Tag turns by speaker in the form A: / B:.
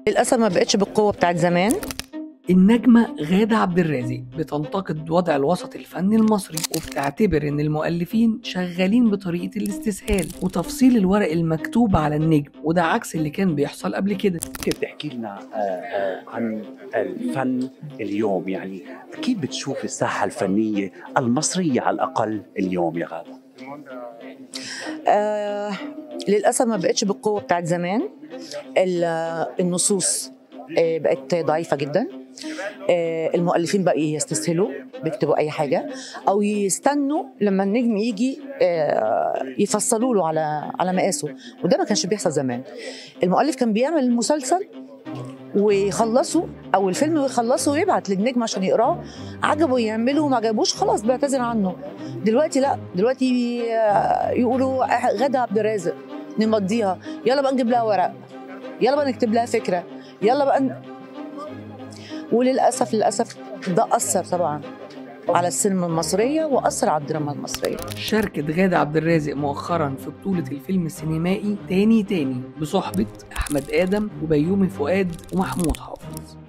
A: للاسف ما بقتش بالقوه بتاعت زمان
B: النجمة غادة عبد الرازق بتنتقد وضع الوسط الفني المصري وبتعتبر ان المؤلفين شغالين بطريقة الاستسهال وتفصيل الورق المكتوب على النجم وده عكس اللي كان بيحصل قبل كده
C: كيف تحكي لنا آه، آه، عن الفن اليوم يعني كيف بتشوف الساحة الفنية المصرية على الأقل اليوم يا غادة
A: آه للاسف ما بقتش بالقوه بتاعت زمان ال- النصوص آه بقت ضعيفه جدا آه المؤلفين بقوا يستسهلوا بيكتبوا اي حاجه او يستنوا لما النجم يجي آه يفصلوا له على على مقاسه وده ما كانش بيحصل زمان المؤلف كان بيعمل المسلسل ويخلصه او الفيلم ويخلصه ويبعت للنجم عشان يقراه عجبه يعمله ما عجبوش خلاص بيعتذر عنه دلوقتي لا دلوقتي آه، يقولوا غدا عبد الرازق نمضيها يلا بقى نجيب لها ورق يلا بقى نكتب لها فكره يلا بقى ن... وللاسف للاسف ده اثر طبعا على السينما المصريه واثر على الدراما المصريه
B: شاركت غادة عبد الرازق مؤخرا في بطولة الفيلم السينمائي تاني تاني بصحبة أحمد آدم وبيومي فؤاد ومحمود حافظ